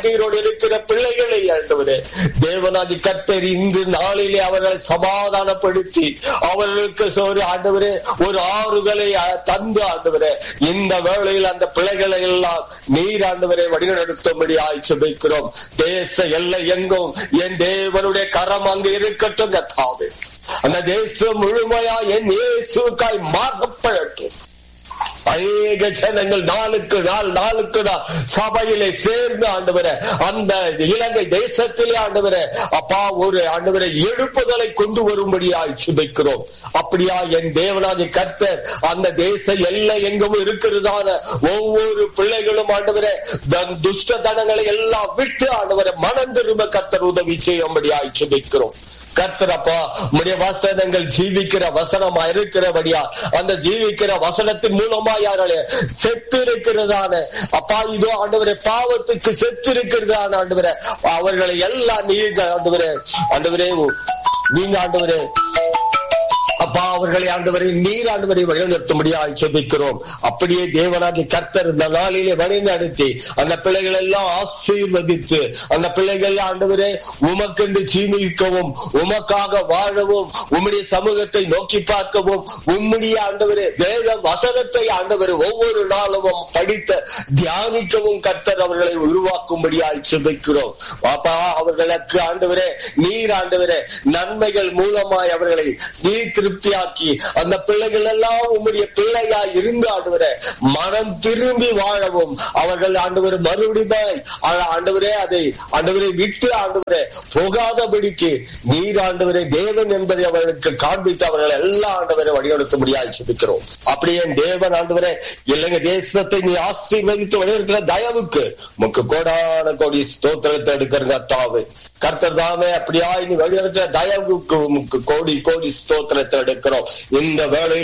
கண்ணீரோடு இருக்கிற பிள்ளைகளை ஆண்டவரே தேவனாதி கத்தர் இன்று நாளிலே அவர்களை சமாதானப்படுத்தி அவர்களுக்கு ஒரு ஆண்டவரே ஒரு ஆறுதலை அஹ், தந்து ஆண்டவரே இந்த வேளையில் அந்த பிள்ளைகளை எல்லாம் நீர் ஆண்டவரை வழிநடத்தும்படி ஆய்ச்சிக்கிறோம் தேச எல்லை எங்கும் என் தேவனுடைய கரம் அங்கு இருக்கட்டும் கத்தாவே அந்த தேசம் முழுமையா என் இயேசுக்காய் மாற்றப்படட்டும் அநேக ஜனங்கள் நாளுக்கு நாள் நாளுக்கு நாள் சபையிலே சேர்ந்து ஆண்டவர அந்த இலங்கை தேசத்திலே ஆண்டவர அப்பா ஒரு ஆண்டவரை எழுப்புதலை கொண்டு வரும்படியாய் சுபிக்கிறோம் அப்படியா என் தேவனாதி கர்த்தர் அந்த தேச எல்லை எங்கும் இருக்கிறதான ஒவ்வொரு பிள்ளைகளும் ஆண்டவர துஷ்ட தனங்களை எல்லாம் விட்டு ஆண்டவரை மனம் திரும்ப கர்த்தர் உதவி செய்யும்படியாய் சுபிக்கிறோம் கர்த்தர் அப்பா உம்முடைய வசனங்கள் ஜீவிக்கிற வசனமா இருக்கிறபடியா அந்த ஜீவிக்கிற வசனத்தின் மூலமா யாராலே செத்து இருக்கிறதான அப்பா இதோ ஆண்டவரே பாவத்துக்கு செத்து இருக்கிறதான ஆண்டவரே அவர்களை எல்லாம் நீங்க ஆண்டவரே ஆண்டவரே நீங்க ஆண்டவரே அப்பா அவர்களை ஆண்டவரை நீர் ஆண்டவரை வழிநடத்தும்படியாக செபிக்கிறோம் அப்படியே தேவனாகி கர்த்தர் இந்த நாளிலே வழிநடத்தி அந்த பிள்ளைகள் எல்லாம் ஆசீர்வதித்து அந்த பிள்ளைகள் ஆண்டவரே உமக்கென்று ஜீவிக்கவும் உமக்காக வாழவும் உம்முடைய சமூகத்தை நோக்கி பார்க்கவும் உம்முடைய ஆண்டவரே வேத வசனத்தை ஆண்டவர் ஒவ்வொரு நாளும் படித்த தியானிக்கவும் கர்த்தர் அவர்களை உருவாக்கும்படியாய் செபிக்கிறோம் அப்பா அவர்களுக்கு ஆண்டவரே நீர் ஆண்டவரே நன்மைகள் மூலமாய் அவர்களை நீர் திருப்தியாக்கி அந்த பிள்ளைகள் எல்லாம் உம்முடைய பிள்ளையாய் இருந்து ஆண்டவரே மனம் திரும்பி வாழவும் அவர்கள் ஆண்டவர் மறுபடியும் ஆண்டவரே அதை ஆண்டவரை விட்டு ஆண்டவரே போகாதபடிக்கு நீர் ஆண்டவரே தேவன் என்பதை அவர்களுக்கு காண்பித்து அவர்கள் எல்லா ஆண்டவரை வழிநடத்த முடியாது சுபிக்கிறோம் அப்படியே தேவன் ஆண்டவரே இலங்கை தேசத்தை நீ ஆசீர்வதித்து வழிநடத்துற தயவுக்கு முக்கு கோடான கோடி ஸ்தோத்திரத்தை எடுக்கிறங்க அத்தாவு கர்த்தர் தாமே அப்படியா நீ வழிநடத்துற தயவுக்கு முக்கு கோடி கோடி ஸ்தோத்திரத்தை எடுக்கிறோம் இந்த வேளையில்